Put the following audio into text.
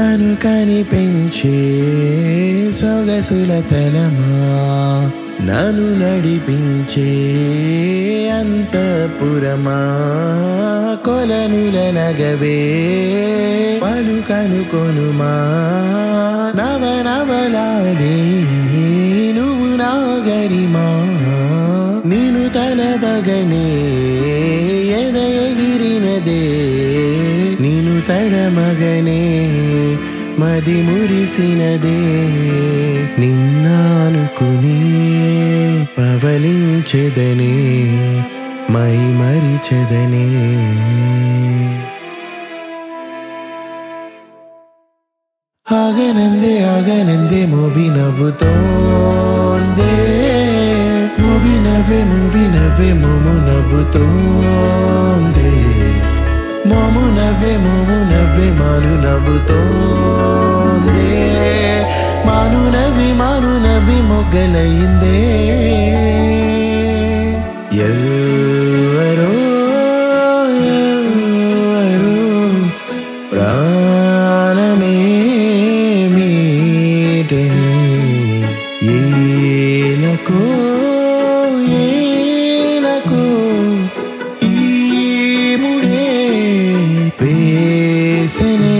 నన్ను కనిపించే సొగసుల తలమా నన్ను నడిపించే అంతపురమా కొలనుల నగవే పలుకను కొనుమా నవ నవలాడే నువ్వు నాగరిమా ನೀನು ತಲವಗನೆ ಎದ ಎಗಿರಿನದೆ ನೀನು ತಡಮಗನೆ ಮದಿ ಮುರಿಸಿನದೆ నిన్నానుకుని పవలించెదనే మై మరిచెదనే ఆగనందే ఆగనందే మూవి నవ్వుతోందే మూవి నవ్వే మూవి నవ్వే మోము నవ్వుతోందే మోము నవ్వే మోము నవ్వే మాను నవ్వుతోందే మాను నవ్వి మాను నవ్వి మొగ్గలయిందే ఎవ్వరో ఎవ్వరో ప్రాణమే మీటని ఏలకో ఏలకో ఈ ముడే వేసనే